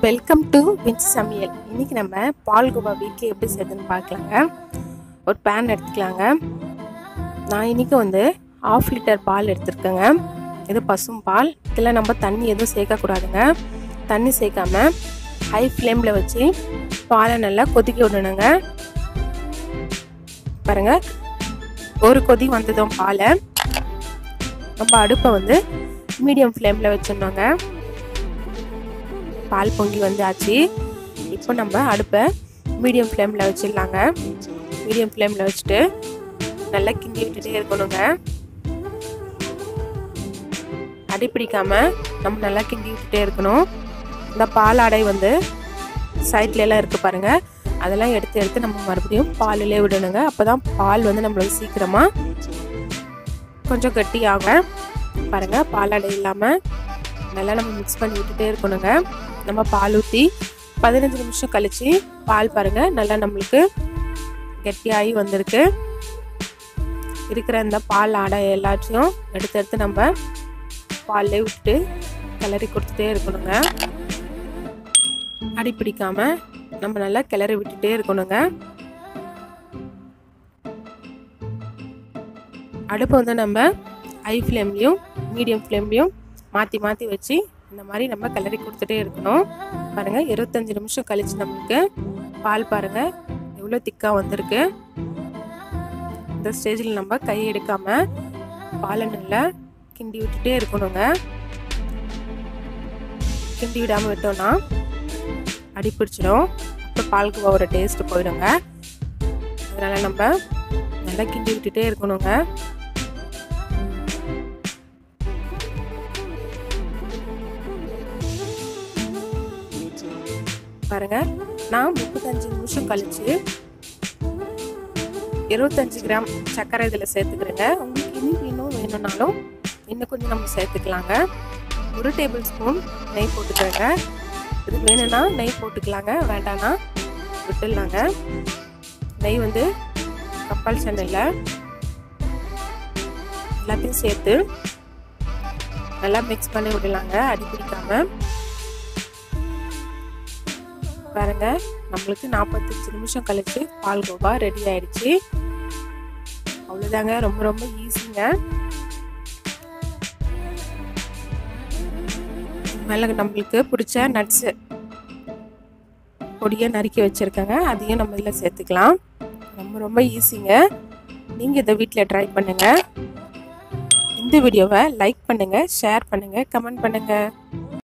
welcome to wins சமையல் இன்றைக்கி நம்ம பால்கோவா வீட்டில் எப்படி செய்யுதுன்னு பார்க்கலாங்க ஒரு பேன் எடுத்துக்கலாங்க நான் இன்றைக்கி வந்து ஆஃப் லிட்டர் பால் எடுத்துருக்கேங்க இது பசும் பால் இதில் நம்ம தண்ணி எதுவும் சேர்க்கக்கூடாதுங்க தண்ணி சேர்க்காம ஹை ஃப்ளேமில் வச்சு பாலை நல்லா கொதிக்க விடணுங்க பாருங்கள் ஒரு கொதி வந்ததும் பாலை நம்ம அடுப்பை வந்து மீடியம் ஃப்ளேமில் வச்சிடணுங்க பால் பொங்கி வந்தாச்சு இப்போ நம்ம அடுப்பை மீடியம் ஃப்ளேமில் வச்சிடலாங்க மீடியம் ஃப்ளேமில் வச்சுட்டு நல்லா கிண்டி விட்டுட்டே இருக்கணுங்க அடி பிடிக்காம நம்ம நல்லா கிண்டி விட்டுட்டே இருக்கணும் இந்த பால் அடை வந்து சைட்ல எல்லாம் இருக்குது பாருங்கள் அதெல்லாம் எடுத்து எடுத்து நம்ம மறுபடியும் பாலிலே விடணுங்க அப்போ தான் பால் வந்து நம்மளுக்கு சீக்கிரமாக கொஞ்சம் கட்டி ஆகும் பாருங்கள் பால் அடை இல்லாமல் நல்லா நம்ம மிக்ஸ் பண்ணி விட்டுட்டே இருக்கணுங்க நம்ம பால் ஊற்றி பதினஞ்சு நிமிஷம் கழித்து பால் பாருங்கள் நல்லா நம்மளுக்கு கெட்டியாகி வந்திருக்கு இருக்கிற இந்த பால் ஆடை எல்லாத்தையும் எடுத்து எடுத்து நம்ம பால்லே விட்டு கிளறி கொடுத்துட்டே இருக்கணுங்க அடி பிடிக்காம நம்ம நல்லா கிளறி விட்டுட்டே இருக்கணுங்க அடுப்பு வந்து நம்ம ஹை ஃப்ளேம்லேயும் மீடியம் ஃப்ளேம்லேயும் மாற்றி மாற்றி வச்சு இந்த மாதிரி நம்ம கிளறி கொடுத்துட்டே இருக்கணும் பாருங்கள் இருபத்தஞ்சி நிமிஷம் கழித்து நம்மளுக்கு பால் பாருங்கள் எவ்வளோ திக்காக வந்திருக்கு இந்த ஸ்டேஜில் நம்ம கை எடுக்காமல் பாலை நல்லா கிண்டி விட்டுட்டே இருக்கணுங்க கிண்டி விடாமல் விட்டோம்னா அடி பிடிச்சிடும் அப்புறம் பாலுக்கு ஒரு டேஸ்ட்டு போயிடுங்க அதனால் நம்ம நல்லா கிண்டி விட்டுட்டே இருக்கணுங்க பாருங்க நான் முப்பத்தஞ்சு நிமிஷம் கழிச்சு இருபத்தஞ்சு கிராம் சர்க்கரை இதில் சேர்த்துக்கிறேங்க உங்களுக்கு இனிப்பு இன்னும் வேணும்னாலும் இன்னும் கொஞ்சம் நம்ம சேர்த்துக்கலாங்க ஒரு டேபிள் ஸ்பூன் நெய் போட்டுக்கிறேங்க இது வேணும்னா நெய் போட்டுக்கலாங்க வேண்டாம்னா விட்டுடலாங்க நெய் வந்து கம்பல்சன் இல்லை எல்லாத்தையும் சேர்த்து நல்லா மிக்ஸ் பண்ணி விடலாங்க அடி பிடிக்காம பாருங்க நம்மளுக்கு நாற்பத்தஞ்சு நிமிஷம் கழிச்சு பால்கோவா ரெடி ஆயிடுச்சு அவ்வளோதாங்க ரொம்ப ரொம்ப ஈஸிங்க மேலே நம்மளுக்கு பிடிச்ச நட்ஸு பொடியை நறுக்கி வச்சுருக்கேங்க அதையும் நம்ம இதில் சேர்த்துக்கலாம் ரொம்ப ரொம்ப ஈஸிங்க நீங்கள் இதை வீட்டில் ட்ரை பண்ணுங்கள் இந்த வீடியோவை லைக் பண்ணுங்கள் ஷேர் பண்ணுங்கள் கமெண்ட் பண்ணுங்கள்